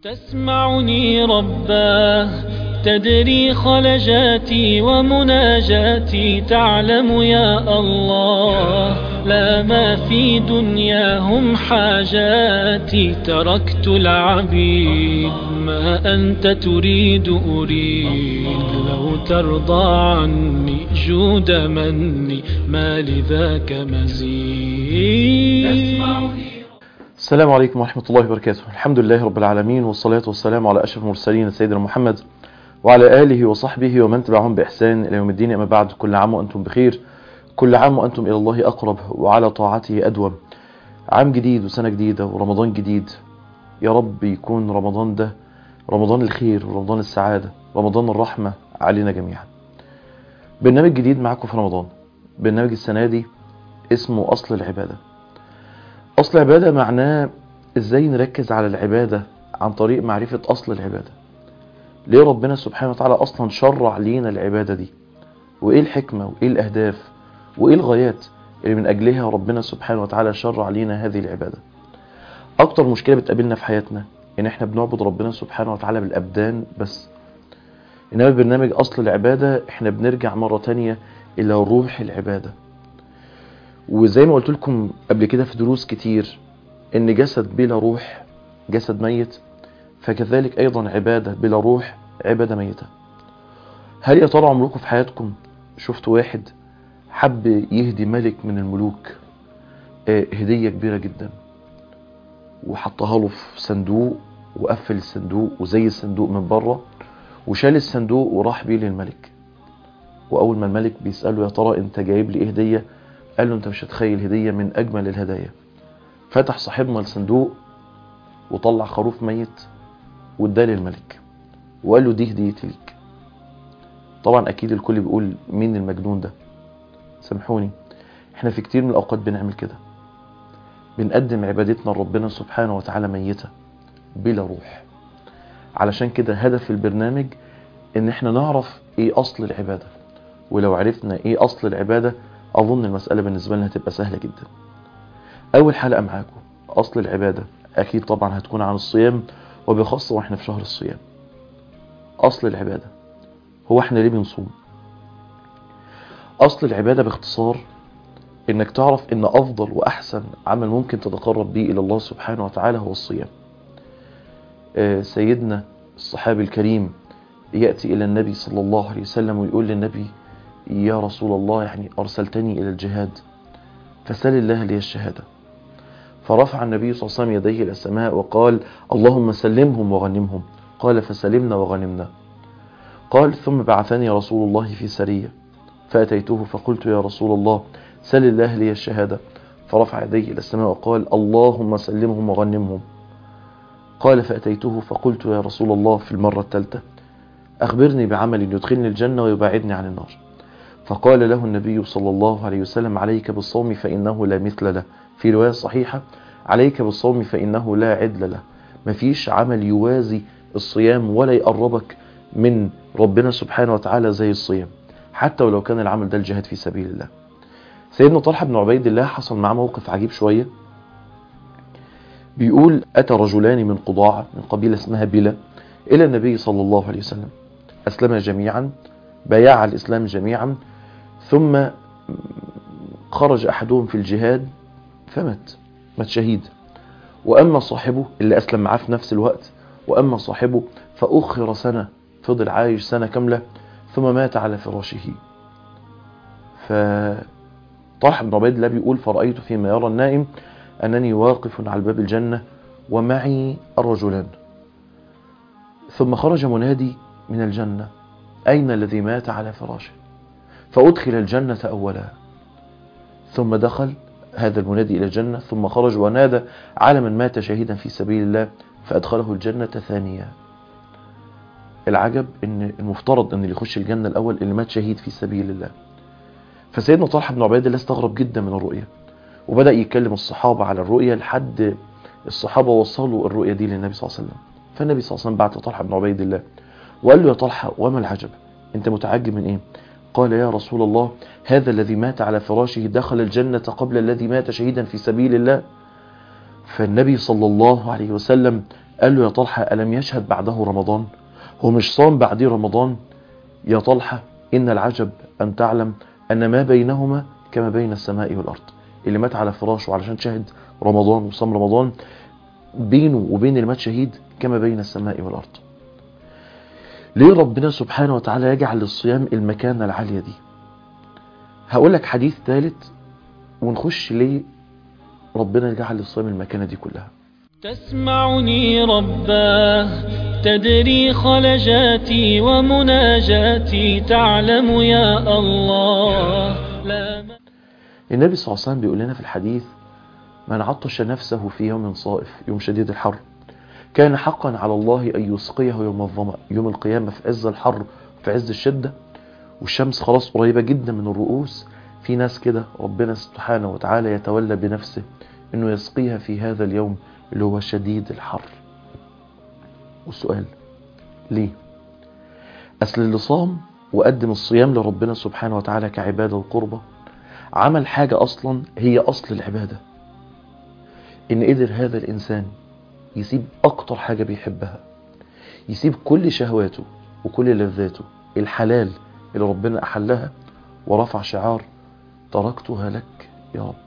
تسمعني رباه تدري خلجاتي ومناجاتي تعلم يا الله لا ما في دنياهم حاجاتي تركت العبيد ما أنت تريد أريد لو ترضى عني جود مني ما لذاك مزيد السلام عليكم ورحمة الله وبركاته الحمد لله رب العالمين والصلاة والسلام على أشرف المرسلين سيدنا محمد وعلى آله وصحبه ومن تبعهم بإحسان إلى يوم الدين أما بعد كل عام وأنتم بخير كل عام وأنتم إلى الله أقرب وعلى طاعته أدوم عام جديد وسنة جديدة ورمضان جديد يا رب يكون رمضان ده رمضان الخير ورمضان السعادة رمضان الرحمة علينا جميعا برنامج جديد معاكم في رمضان برنامج السنة دي اسمه أصل العبادة أصل العبادة معناه إزاي نركز على العبادة عن طريق معرفة أصل العبادة ليه ربنا سبحانه وتعالى أصلا شرع لينا العبادة دي وإيه الحكمة وإيه الأهداف وإيه الغايات اللي من أجلها ربنا سبحانه وتعالى شرع لينا هذه العبادة أكتر مشكلة بتقابلنا في حياتنا إن إحنا بنعبد ربنا سبحانه وتعالى بالأبدان بس إنما برنامج أصل العبادة إحنا بنرجع مرة تانية إلى روح العبادة وزي ما قلت لكم قبل كده في دروس كتير ان جسد بلا روح جسد ميت فكذلك ايضا عبادة بلا روح عبادة ميتة هل يا ترى عمركم في حياتكم شفتوا واحد حب يهدي ملك من الملوك آه، هدية كبيرة جدا وحطها له في صندوق وقفل الصندوق وزي الصندوق من بره وشال الصندوق وراح بيه للملك واول ما الملك بيسأله يا ترى انت جايب لي ايه هديه قال له انت مش هتخيل هدية من اجمل الهدايا فتح صاحبنا الصندوق وطلع خروف ميت واداه للملك وقال له دي هديتي ليك طبعا اكيد الكل بيقول مين المجنون ده سامحوني احنا في كتير من الاوقات بنعمل كده بنقدم عبادتنا لربنا سبحانه وتعالى ميتة بلا روح علشان كده هدف البرنامج ان احنا نعرف ايه اصل العبادة ولو عرفنا ايه اصل العبادة اظن المسألة بالنسبة لنا هتبقى سهلة جدا اول حلقة معاكم اصل العبادة اكيد طبعا هتكون عن الصيام وبخاصة واحنا في شهر الصيام اصل العبادة هو احنا ليه بنصوم اصل العبادة باختصار انك تعرف ان افضل واحسن عمل ممكن تتقرب به الى الله سبحانه وتعالى هو الصيام آه، سيدنا الصحابي الكريم يأتي الى النبي صلى الله عليه وسلم ويقول للنبي يا رسول الله يعني أرسلتني إلى الجهاد فسل الله لي الشهادة فرفع النبي صلى الله عليه وسلم يديه إلى السماء وقال اللهم سلمهم وغنمهم قال فسلمنا وغنمنا قال ثم بعثني رسول الله في سرية فأتيته فقلت يا رسول الله سل الله لي الشهادة فرفع يديه إلى السماء وقال اللهم سلمهم وغنمهم قال فأتيته فقلت يا رسول الله في المرة الثالثة أخبرني بعمل يدخلني الجنة ويبعدني عن النار فقال له النبي صلى الله عليه وسلم عليك بالصوم فإنه لا مثل له في رواية صحيحة عليك بالصوم فإنه لا عدل له مفيش عمل يوازي الصيام ولا يقربك من ربنا سبحانه وتعالى زي الصيام حتى ولو كان العمل ده الجهاد في سبيل الله سيدنا طلحة بن عبيد الله حصل معاه موقف عجيب شوية بيقول أتى رجلان من قضاعة من قبيلة اسمها بلا إلى النبي صلى الله عليه وسلم أسلم جميعا بايع الإسلام جميعا ثم خرج أحدهم في الجهاد فمات مات شهيد وأما صاحبه اللي أسلم معاه في نفس الوقت وأما صاحبه فأخر سنة فضل عايش سنة كاملة ثم مات على فراشه فطلحة بن عبيد الله بيقول فرأيت فيما يرى النائم أنني واقف على باب الجنة ومعي الرجلان ثم خرج منادي من الجنة أين الذي مات على فراشه فأدخل الجنة أولا ثم دخل هذا المنادي إلى الجنة ثم خرج ونادى على من مات شهيدا في سبيل الله فأدخله الجنة ثانية العجب ان المفترض ان اللي يخش الجنة الأول اللي مات شهيد في سبيل الله فسيدنا طلحة بن عبيد الله استغرب جدا من الرؤية وبدأ يكلم الصحابة على الرؤية لحد الصحابة وصلوا الرؤية دي للنبي صلى الله عليه وسلم فالنبي صلى الله عليه وسلم بعت طلحة بن عبيد الله وقال له يا طلحة وما العجب انت متعجب من ايه قال يا رسول الله هذا الذي مات على فراشه دخل الجنة قبل الذي مات شهيدا في سبيل الله فالنبي صلى الله عليه وسلم قال له يا طلحة ألم يشهد بعده رمضان هو مش صام بعديه رمضان يا طلحة إن العجب أن تعلم أن ما بينهما كما بين السماء والأرض اللي مات على فراشه علشان شهد رمضان وصام رمضان بينه وبين اللي مات شهيد كما بين السماء والأرض ليه ربنا سبحانه وتعالى يجعل للصيام المكانة العالية دي هقول لك حديث ثالث ونخش ليه ربنا يجعل للصيام المكانة دي كلها تسمعني رباه تدري خلجاتي ومناجاتي تعلم يا الله لا م- النبي صلى الله عليه وسلم بيقول لنا في الحديث من عطش نفسه في يوم صائف يوم شديد الحر كان حقا على الله أن يسقيه يوم الظمأ يوم القيامة في عز الحر في عز الشدة والشمس خلاص قريبة جدا من الرؤوس في ناس كده ربنا سبحانه وتعالى يتولى بنفسه انه يسقيها في هذا اليوم اللي هو شديد الحر والسؤال ليه اصل اللي صام وقدم الصيام لربنا سبحانه وتعالى كعبادة وقربة عمل حاجة اصلا هي اصل العبادة ان قدر هذا الانسان يسيب اكتر حاجة بيحبها يسيب كل شهواته وكل لذاته الحلال اللي ربنا احلها ورفع شعار تركتها لك يا رب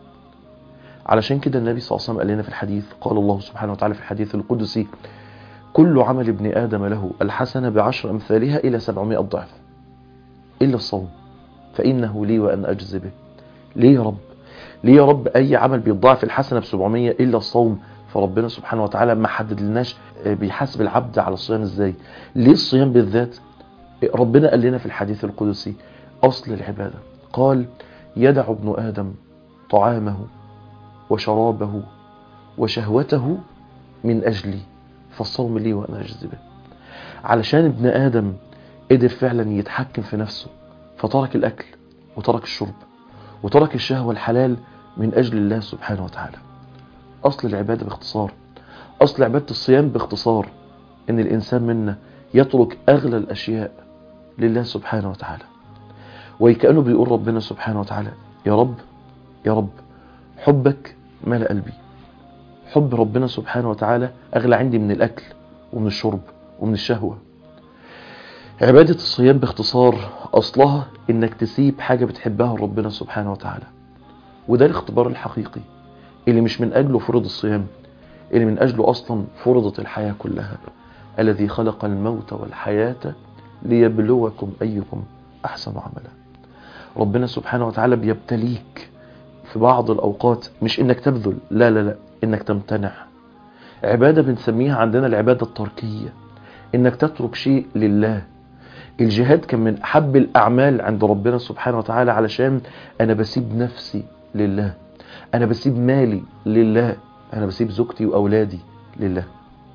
علشان كده النبي صلى الله عليه وسلم قال لنا في الحديث قال الله سبحانه وتعالى في الحديث القدسي كل عمل ابن آدم له الحسنة بعشر أمثالها إلى سبعمائة ضعف إلا الصوم فإنه لي وأن أجزي به ليه يا رب ليه يا رب أي عمل بيضاعف الحسنة ب 700 إلا الصوم فربنا سبحانه وتعالى ما حدد لناش بيحاسب العبد على الصيام إزاي ليه الصيام بالذات ربنا قال لنا في الحديث القدسي أصل العبادة قال يدع ابن آدم طعامه وشرابه وشهوته من أجلي فالصوم لي وأنا أجزي به علشان ابن آدم قدر فعلا يتحكم في نفسه فترك الأكل وترك الشرب وترك الشهوة الحلال من أجل الله سبحانه وتعالى أصل العبادة باختصار أصل عبادة الصيام باختصار إن الإنسان منا يترك أغلى الأشياء لله سبحانه وتعالى وكأنه بيقول ربنا سبحانه وتعالى يا رب يا رب حبك ملأ قلبي حب ربنا سبحانه وتعالى أغلى عندي من الأكل ومن الشرب ومن الشهوة عبادة الصيام باختصار أصلها إنك تسيب حاجة بتحبها ربنا سبحانه وتعالى وده الاختبار الحقيقي اللي مش من أجله فرض الصيام اللي من أجله أصلا فرضت الحياة كلها الذي خلق الموت والحياة ليبلوكم أيكم أحسن عملا ربنا سبحانه وتعالى بيبتليك في بعض الأوقات مش إنك تبذل لا لا لا إنك تمتنع عبادة بنسميها عندنا العبادة التركية إنك تترك شيء لله الجهاد كان من أحب الأعمال عند ربنا سبحانه وتعالى علشان أنا بسيب نفسي لله أنا بسيب مالي لله أنا بسيب زوجتي وأولادي لله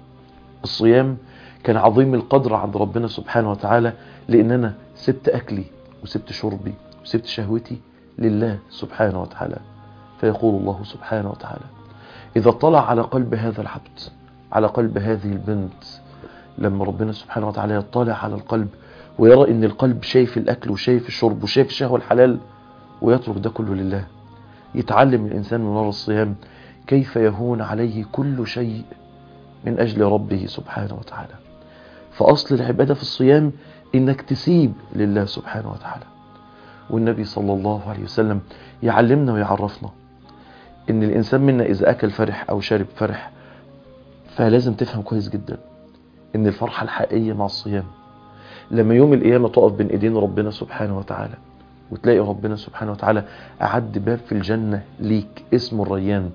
الصيام كان عظيم القدر عند ربنا سبحانه وتعالى لأن أنا سبت أكلي وسبت شربي وسبت شهوتي لله سبحانه وتعالى فيقول الله سبحانه وتعالى إذا اطلع على قلب هذا العبد على قلب هذه البنت لما ربنا سبحانه وتعالى يطلع على القلب ويرى ان القلب شايف الاكل وشايف الشرب وشايف الشهوة الحلال ويترك ده كله لله يتعلم الانسان من وراء الصيام كيف يهون عليه كل شيء من اجل ربه سبحانه وتعالى فاصل العبادة في الصيام انك تسيب لله سبحانه وتعالى والنبي صلى الله عليه وسلم يعلمنا ويعرفنا ان الانسان منا اذا اكل فرح او شرب فرح فلازم تفهم كويس جدا ان الفرحة الحقيقية مع الصيام لما يوم القيامة تقف بين ايدين ربنا سبحانه وتعالى وتلاقي ربنا سبحانه وتعالى أعد باب في الجنة ليك اسمه الريان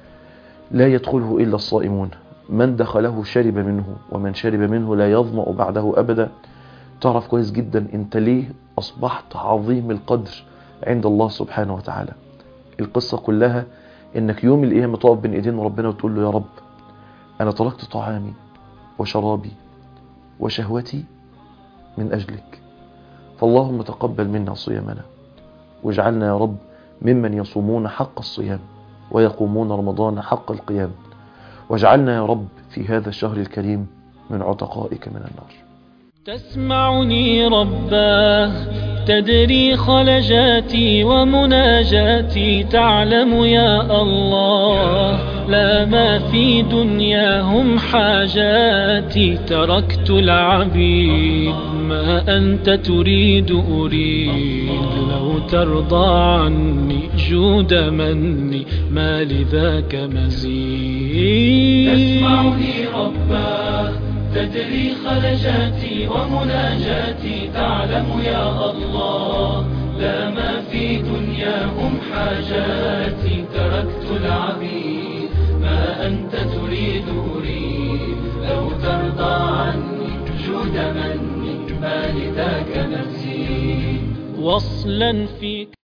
لا يدخله إلا الصائمون من دخله شرب منه ومن شرب منه لا يظمأ بعده أبدا تعرف كويس جدا انت ليه أصبحت عظيم القدر عند الله سبحانه وتعالى القصة كلها انك يوم القيامة تقف بين ايدين ربنا وتقول له يا رب انا تركت طعامي وشرابي وشهوتي من أجلك فاللهم تقبل منا صيامنا واجعلنا يا رب ممن يصومون حق الصيام ويقومون رمضان حق القيام واجعلنا يا رب في هذا الشهر الكريم من عتقائك من النار تسمعني رباه تدري خلجاتي ومناجاتي تعلم يا الله لا ما في دنياهم حاجاتي تركت العبيد ما أنت تريد أريد لو ترضى عني جود مني ما لذاك مزيد تسمعني رباه تدري خلجاتي ومناجاتي تعلم يا الله لا ما في دنياهم حاجاتي تركت العبيد ما أنت تريد أريد لو ترضى عني جود مني ما لذاك مزيد وصلا فيك